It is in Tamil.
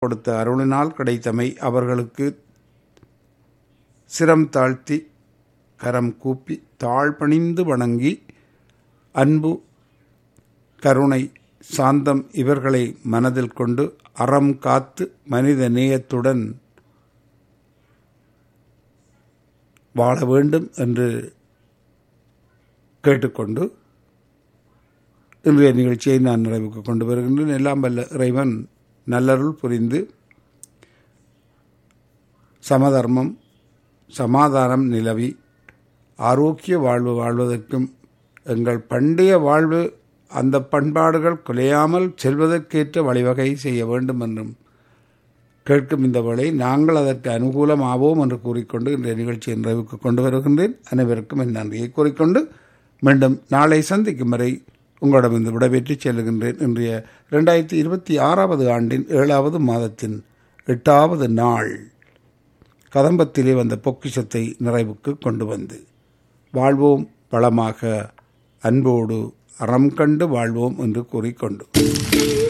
கொடுத்த அருளினால் கிடைத்தமை அவர்களுக்கு சிரம் தாழ்த்தி கரம் கூப்பி தாழ்பணிந்து வணங்கி அன்பு கருணை சாந்தம் இவர்களை மனதில் கொண்டு அறம் காத்து மனித நேயத்துடன் வாழ வேண்டும் என்று கேட்டுக்கொண்டு இன்றைய நிகழ்ச்சியை நான் நிறைவுக்கு கொண்டு வருகின்றேன் எல்லாம் வல்ல இறைவன் நல்லருள் புரிந்து சமதர்மம் சமாதானம் நிலவி ஆரோக்கிய வாழ்வு வாழ்வதற்கும் எங்கள் பண்டைய வாழ்வு அந்த பண்பாடுகள் குலையாமல் செல்வதற்கேற்ற வழிவகை செய்ய வேண்டும் என்றும் கேட்கும் இந்த வேளை நாங்கள் அதற்கு அனுகூலமாவோம் என்று கூறிக்கொண்டு இந்த நிகழ்ச்சியை நிறைவுக்கு கொண்டு வருகின்றேன் அனைவருக்கும் என் நன்றியை கூறிக்கொண்டு மீண்டும் நாளை சந்திக்கும் வரை உங்களிடமிருந்து விடைபெற்று செல்லுகின்றேன் இன்றைய இரண்டாயிரத்தி இருபத்தி ஆறாவது ஆண்டின் ஏழாவது மாதத்தின் எட்டாவது நாள் கதம்பத்திலே வந்த பொக்கிஷத்தை நிறைவுக்கு கொண்டு வந்து வாழ்வோம் வளமாக அன்போடு அறம் கண்டு வாழ்வோம் என்று கூறிக்கொண்டு